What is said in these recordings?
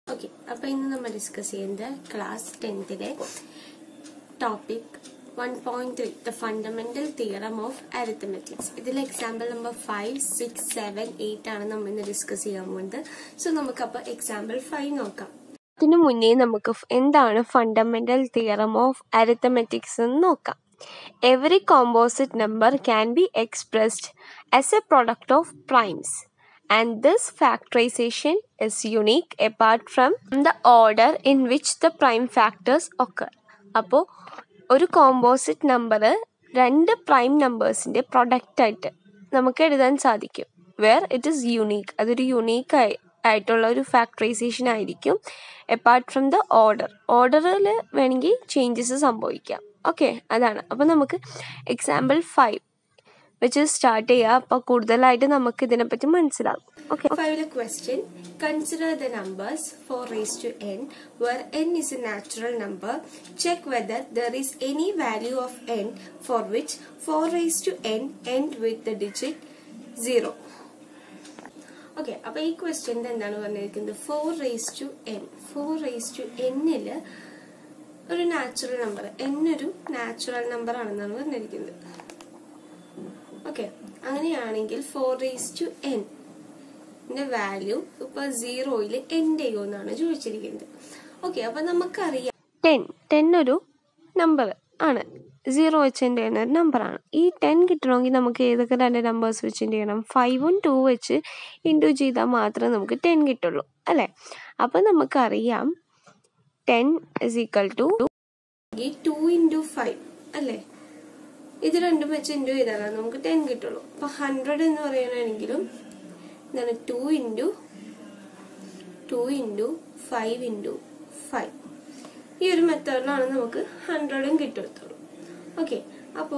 Okay അപ്പൊ ഇന്ന് നമ്മൾ ഡിസ്കസ് ചെയ്യുന്നത് ക്ലാസ് ടെൻത്തിലെ topic one point three the fundamental theorem of arithmetics ഇതിൽ example number five six seven eight ആണ് നമ്മൾ ഇന്ന് ഡിസ്കസ് ചെയ്യാൻ പോകുന്നത് സോ നമുക്കപ്പോൾ എക്സാമ്പിൾ ഫൈവ് നോക്കാം അതിനു മുന്നേ നമുക്ക് ഫ് എന്താണ് ഫണ്ടമെന്റൽ തിയറം ഓഫ് അരിത്തമെറ്റിക്സ് എന്ന് നോക്കാം every composite number can be expressed as a product of primes and this factorization is unique apart from the order in which the prime factors occur അപ്പോൾ ഒരു composite number രണ്ട് prime നമ്പേഴ്സിൻ്റെ പ്രൊഡക്റ്റായിട്ട് നമുക്ക് എഴുതാൻ സാധിക്കും വേർ ഇറ്റ് ഈസ് യുണീക്ക് അതൊരു unique ആയി ആയിട്ടുള്ള ഒരു ഫാക്ടറൈസേഷൻ ആയിരിക്കും എപ്പാർട്ട് ഫ്രം ദ ഓർഡർ ഓർഡറിൽ വേണമെങ്കിൽ ചേഞ്ചസ് സംഭവിക്കാം ഓക്കെ അതാണ് അപ്പോൾ നമുക്ക് എക്സാമ്പിൾ ഫൈവ് വെച്ച് സ്റ്റാർട്ട് ചെയ്യുക അപ്പോൾ കൂടുതലായിട്ട് നമുക്ക് ഇതിനെപ്പറ്റി മനസ്സിലാകും ഓക്കെ ഫൈവിലെ question consider the numbers four raise to n where n is a natural number check whether there is any value of n for which 4 raised to n end with the digit 0 okay അപ്പൊ ഈ question എന്താണ് പറഞ്ഞിരിക്കുന്നത് four raise to n four raise to എന്നില് ഒരു natural number n ഒരു natural number ആണെന്നാണ് പറഞ്ഞിരിക്കുന്നത് okay അങ്ങനെയാണെങ്കിൽ four raise to n value ഇപ്പൊ സീറോയിൽ എൻഡ് ചെയ്യുമെന്നാണ് ചോദിച്ചിരിക്കുന്നത് ഓക്കെ അപ്പൊ നമുക്കറിയാം ടെൻ ടെൻ ഒരു നമ്പർ ആണ് സീറോ വെച്ച് എൻഡ് ചെയ്യുന്ന ഒരു നമ്പറാണ് ഈ ടെൻ കിട്ടണമെങ്കിൽ നമുക്ക് ഏതൊക്കെ രണ്ട് നമ്പേഴ്സ് വെച്ച് എൻഡ് ചെയ്യണം ഫൈവും ടു വെച്ച് ഇൻറ്റു ചെയ്താൽ മാത്രമേ നമുക്ക് ടെൻ കിട്ടുള്ളൂ അല്ലേ അപ്പം നമുക്കറിയാം ten is equal to two into five അല്ലേ ഇത് രണ്ടും വെച്ച് ഇൻറ്റു ചെയ്താലാണ് നമുക്ക് ടെൻ കിട്ടുള്ളൂ അപ്പൊ ഹൺഡ്രഡ് എന്ന് പറയുകയാണെങ്കിലും എന്താണ് two into two into five into five ഈ ഒരു മെത്തേഡിലാണ് നമുക്ക് ഹൺഡ്രഡും കിട്ടുള്ളൂ ഓക്കെ അപ്പോ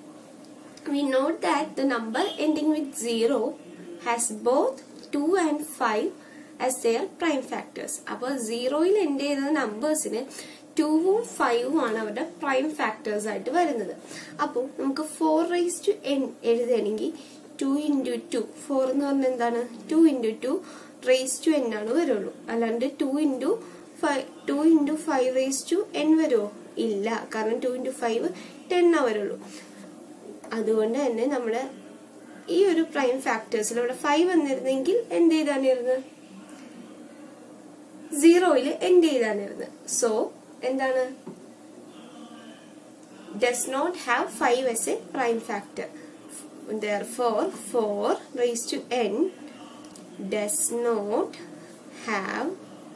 we note that the number ending with zero has both two and five as their prime factors അപ്പോൾ സീറോയിൽ എൻഡ് ചെയ്ത നമ്പേഴ്സിന് ടൂവും ഫൈവും ആണ് അവരുടെ പ്രൈം ഫാക്ടേഴ്സ് ആയിട്ട് വരുന്നത് അപ്പോൾ നമുക്ക് ഫോർ റൈസ് ടു എൻ എഴുതണമെങ്കിൽ ടു ഇൻറ്റു ടു ഫോർ എന്ന് പറഞ്ഞാൽ എന്താണ് two into two raise to n ആണ് വരുള്ളൂ അല്ലാണ്ട് two into five two into five raise to n വരുമോ ഇല്ല കാരണം ടു ഇൻറ്റു ഫൈവ് ടെൻ ആ വരുള്ളൂ അതുകൊണ്ട് തന്നെ നമ്മുടെ ഈ ഒരു പ്രൈം ഫാക്ടേഴ്സിൽ ഇവിടെ ഫൈവ് വന്നിരുന്നെങ്കിൽ എന്ത് ചെയ്താണിരുന്നത് സീറോയിൽ എൻഡ് ചെയ്താണിരുന്നത് സോ എന്താണ് does not have 5 as a prime factor. Therefore, 4 raised to n does not have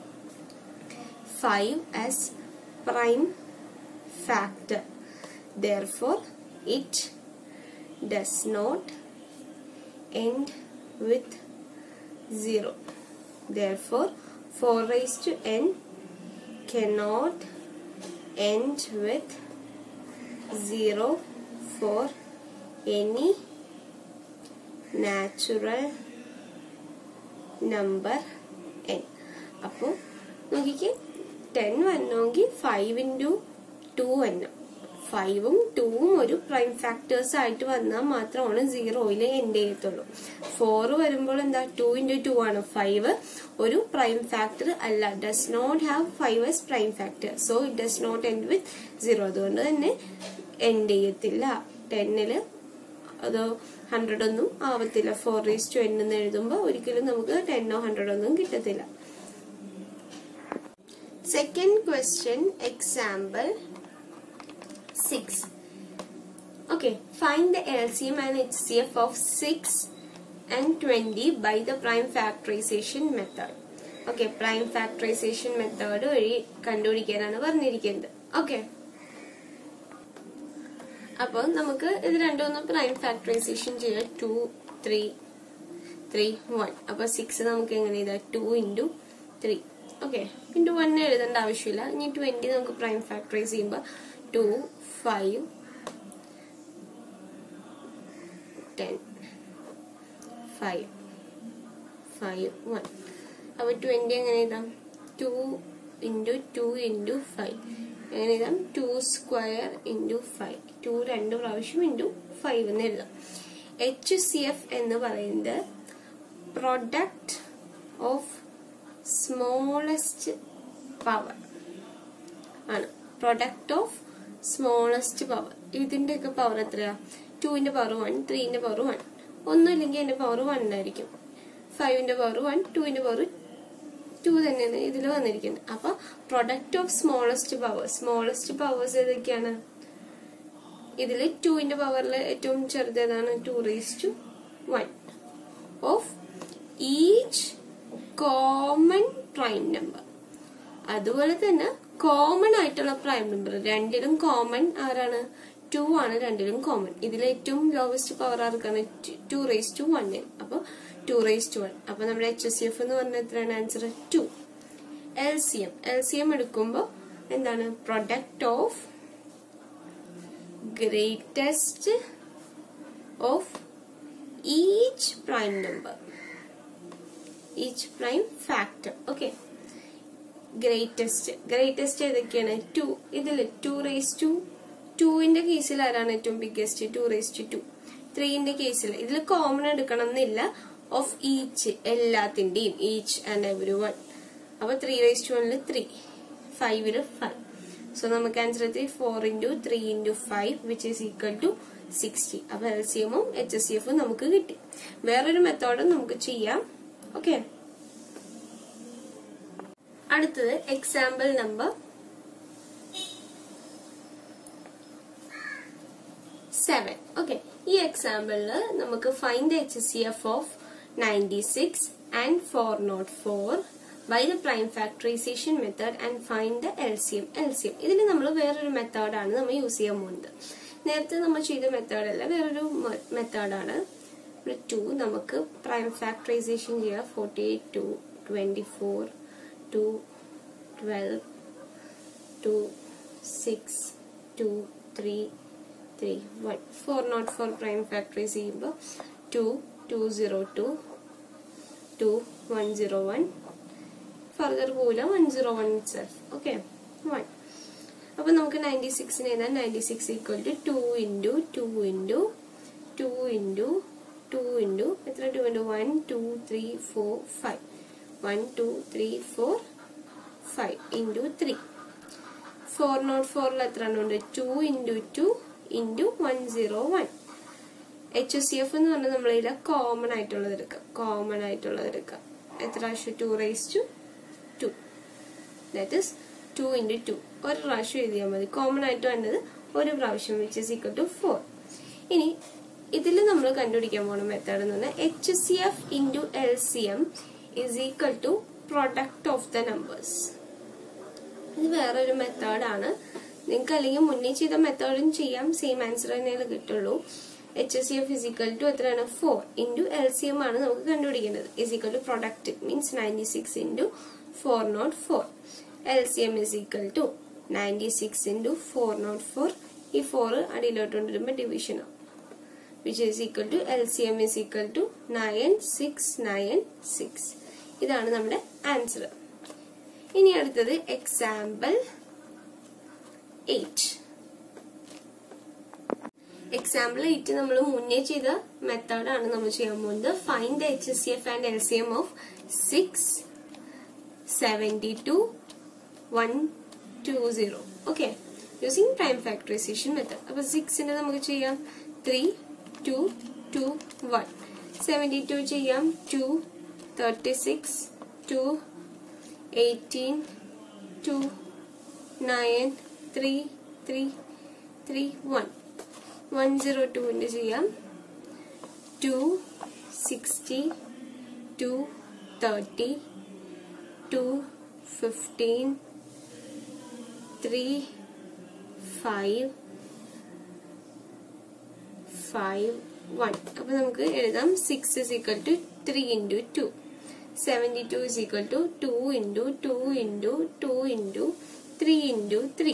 5 as prime factor. Therefore, it does not end with 0. Therefore, 4 raised to n cannot end with 0 for any natural number n അപ്പോൾ നോക്കിക്ക് ten വരണമെങ്കിൽ five into two വരണം ഫൈവും ടൂവും ഒരു prime factors ആയിട്ട് വന്നാൽ മാത്രമാണ് സീറോയിൽ എൻഡ് ചെയ്യത്തുള്ളൂ ഫോർ വരുമ്പോൾ എന്താ ടു ഇൻറ്റു ടു ആണ് ഫൈവ് ഒരു പ്രൈം ഫാക്ടർ അല്ല does not have five as prime factor so it does not end with zero അതുകൊണ്ട് തന്നെ എൻഡ് ചെയ്യത്തില്ല ടെന്നില് അതോ ഹൺഡ്രഡ് ഒന്നും ആവത്തില്ല ഫോർ റീസ് ടു എൻ എന്ന് എഴുതുമ്പോൾ ഒരിക്കലും നമുക്ക് ടെന്നോ ഹൺഡ്രഡ് ഒന്നും കിട്ടത്തില്ല second question example six Okay, find the LCM and HCF of 6 and 20 by the prime factorization method. Okay prime factorization method വഴി കണ്ടുപിടിക്കാനാണ് പറഞ്ഞിരിക്കുന്നത് ഓക്കെ അപ്പോൾ നമുക്ക് ഇത് രണ്ടൊന്ന് പ്രൈം ഫാക്ടറൈസേഷൻ ചെയ്യാം ടു ത്രീ ത്രീ വൺ അപ്പോൾ സിക്സ് നമുക്ക് എങ്ങനെ എഴുതാം two into three okay into one എഴുതേണ്ട ആവശ്യമില്ല ഇനി ട്വൻറ്റി നമുക്ക് പ്രൈം ഫാക്ടറൈസ് ചെയ്യുമ്പോൾ two five ten five five one അപ്പോൾ ട്വൻറ്റി എങ്ങനെ എഴുതാം two into two into five എങ്ങനെ എഴുതാം two square into five two രണ്ട് പ്രാവശ്യം ഇൻറ്റു ഫൈവ് എന്ന് എഴുതാം എച്ച് സി എഫ് എന്ന് പറയുന്നത് പ്രൊഡക്റ്റ് ഓഫ് സ്മോളസ്റ്റ് പവർ ആണ് പ്രൊഡക്റ്റ് ഓഫ് സ്മോളസ്റ്റ് പവർ ഇതിന്റെ ഒക്കെ പവർ എത്രയാ ടുവിന്റെ പവർ വൺ ത്രീന്റെ പവർ വൺ ഒന്നുമില്ലെങ്കിൽ അതിന്റെ പവർ വൺ ആയിരിക്കും ഫൈവിന്റെ പവർ വൺ ടുവിന്റെ പവർ ടു തന്നെയാണ് ഇതിൽ വന്നിരിക്കുന്നത് അപ്പൊ product of smallest power smallest powers ഏതൊക്കെയാണ് ഇതിൽ ടുവിന്റെ പവറിൽ ഏറ്റവും ചെറുത് ഏതാണ് two raise to one of each common prime number അതുപോലെ തന്നെ കോമൺ ആയിട്ടുള്ള പ്രൈം നമ്പർ രണ്ടിലും കോമൺ ആരാണ് ടു ആണ് രണ്ടിലും കോമൺ ഇതിൽ ഏറ്റവും ലോവസ്റ്റ് പവർ ആർക്കാണ് ടു റേസ് ടു വൺ അപ്പൊ ടു റേസ് ടു വൺ അപ്പൊ നമ്മുടെ എച്ച് എസ് എഫ് എന്ന് പറഞ്ഞ എത്രയാണ് answer two L C M L C M എടുക്കുമ്പോൾ എന്താണ് product of greatest of each prime number each prime factor okay greatest greatest ഏതൊക്കെയാണ് two ഇതിൽ ടു റേസ് ടു ടുവിന്റെ കേസിൽ ആരാണ് ഏറ്റവും biggest two raise to two ത്രീന്റെ കേസിൽ ഇതിൽ കോമൺ എടുക്കണം എന്നില്ല ഓഫ് ഈച്ച് എല്ലാത്തിന്റെയും ഈച്ച് ആൻഡ് എവരി വൺ അപ്പൊ three raise to one three ഫൈവില് ഫൈവ് സോ നമുക്ക് ആൻസർ എത്തി four into three into five which is equal to sixty അപ്പൊ എൽ സി എമ്മും എച്ച് എസ് സി എഫും നമുക്ക് കിട്ടി വേറൊരു മെത്തേഡും നമുക്ക് ചെയ്യാം ഓക്കെ അടുത്തത് എക്സാമ്പിൾ നമ്പർ സെവൻ ഓക്കെ ഈ എക്സാമ്പിളില് നമുക്ക് find H C F of ninety six and four nought four by the prime factorization method and find the L C M L C M ഇതിൽ നമ്മൾ വേറൊരു മെത്തേഡാണ് നമ്മൾ യൂസ് ചെയ്യാൻ പോകുന്നത് നേരത്തെ നമ്മൾ ചെയ്ത മെത്തേഡല്ല വേറൊരു മെത്തേഡാണ് ഇവിടെ ടു നമുക്ക് പ്രൈം ഫാക്ടറൈസേഷൻ ചെയ്യാം forty eight two twenty four two twelve two six two three three one four nought four prime factorize ചെയ്യുമ്പോൾ two two zero two two one zero one further പോവില്ല one zero one self okay one അപ്പൊ നമുക്ക് ninety സിക്സിന് എഴുതാൻ ninety six equal to two into two into two into two into എത്ര two into one two three four five one two three four five into three four nought ഫോറിൽ എത്ര എണ്ണം ഉണ്ട് two into two into one zero one H S C F എന്ന് പറഞ്ഞാൽ നമ്മളിതിൽ common ആയിട്ടുള്ളത് എടുക്കാം കോമൺ ആയിട്ടുള്ളത് എടുക്കാം എത്ര പ്രാവശ്യം two raise to two two that is into into two പ്രാവശ്യം എഴുതിയാൽ മതി കോമൺ ആയിട്ട് വേണ്ടത് ഒരു പ്രാവശ്യം which is equal to four ഇനി ഇതിൽ നമ്മൾ കണ്ടുപിടിക്കാൻ പോണ മെത്തേഡ് എന്ന് പറഞ്ഞാൽ H C F into L C M is equal to product of the numbers ഇത് വേറൊരു മെത്തേഡാണ് നിങ്ങൾക്ക് അല്ലെങ്കിൽ മുന്നേ ചെയ്ത മെത്തേഡും ചെയ്യാം സെയിം ആൻസർ തന്നെയാണ് കിട്ടുള്ളൂ H S C F is equal to എത്രയാണ് four into L C M ആണ് നമുക്ക് കണ്ടുപിടിക്കേണ്ടത് is equal to product means ninety six into four nought four L C M is equal to ninety six into four nought four ഈ four അടിയിലോട്ട് കൊണ്ടുവരുമ്പോൾ division ആവും which is equal to L C M is equal to nine six nine six ഇതാണ് നമ്മുടെ answer ഇനി അടുത്തത് example eight example eight നമ്മൾ മുന്നേ ചെയ്ത മെത്തേഡാണ് നമ്മൾ ചെയ്യാൻ പോകുന്നത് find the H S C F and L C M of six seventy two one two zero okay using prime factorization method അപ്പൊ സിക്സിന്റെ നമുക്ക് ചെയ്യാം three two two one seventy two ചെയ്യാം two thirty six two eighteen two nine three three three one one zero ടുവിൻ്റെ ചെയ്യാം two sixty two thirty two fifteen three five five one അപ്പൊ നമുക്ക് എഴുതാം six is equal to three into two seventy two is equal to two into two into two into three into three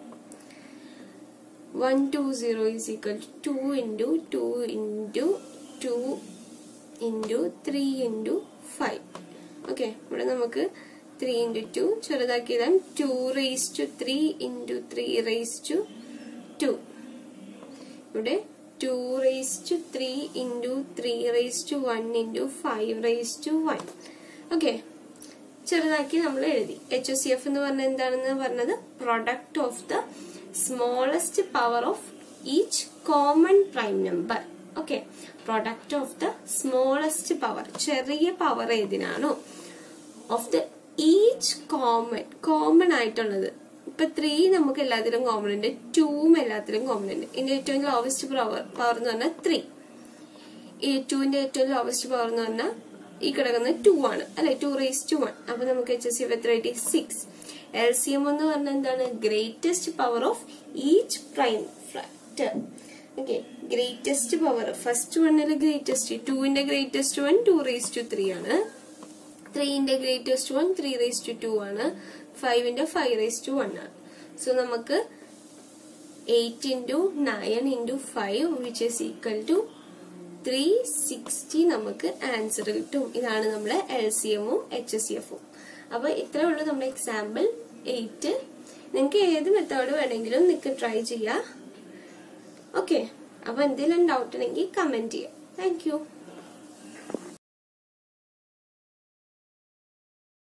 one two zero is equal to two into two into two into three into five okay ഇവിടെ നമുക്ക് three into two ചെറുതാക്കിയതാം two raise to three into three raise to two two two raise to three into three raise to one into five raise to one okay ചെറുതാക്കി നമ്മൾ എഴുതി H C F എന്ന് പറഞ്ഞ എന്താണെന്ന് പറഞ്ഞത് product of the smallest power of each common prime number okay product of the smallest power ചെറിയ power ഏതിനാണോ of the each common common ആയിട്ടുള്ളത് ഇപ്പൊ ത്രീ നമുക്ക് എല്ലാത്തിലും കോമൺ ഉണ്ട് ടൂവും എല്ലാത്തിലും കോമൺ ഉണ്ട് ഇതിന്റെ ഏറ്റവും ലോവസ്റ്റ് പവർ പവർ എന്ന് പറഞ്ഞാൽ ത്രീ ഈ ടുവിന്റെ ഏറ്റവും ലോവസ്റ്റ് പവർ എന്ന് പറഞ്ഞാൽ ഈ കിടക്കുന്നത് ടു ആണ് അല്ലെ ടു റേസ് ടു വൺ അപ്പൊ നമുക്ക് എച്ച് എസ് എത്ര കിട്ടി സിക്സ് എൽ സി എം എന്ന് പറഞ്ഞാൽ എന്താണ് greatest power of each prime factor okay greatest power first വണ്ണിൽ ഗ്രേറ്റസ്റ്റ് ടുവിന്റെ greatest one two raise to two ആണ് ത്രീന്റെ greatest one three raise to two two ഫൈവിന്റെ ഫൈവ് റേസ് ടു വൺ ആണ് so നമുക്ക് eight into nine into five which is equal to three sixty നമുക്ക് answer കിട്ടും ഇതാണ് നമ്മളെ എൽ സി എമ്മും എച്ച് എസ് സി എഫും അപ്പൊ ഇത്രേ ഉള്ളൂ നമ്മുടെ എക്സാമ്പിൾ എയ്റ്റ് നിങ്ങൾക്ക് ഏത് മെത്തേഡ് വേണമെങ്കിലും നിങ്ങൾക്ക് ട്രൈ ചെയ്യാം ഓക്കെ അപ്പൊ എന്തെങ്കിലും ഡൗട്ട് ഉണ്ടെങ്കിൽ കമന്റ് ചെയ്യാം താങ്ക് യു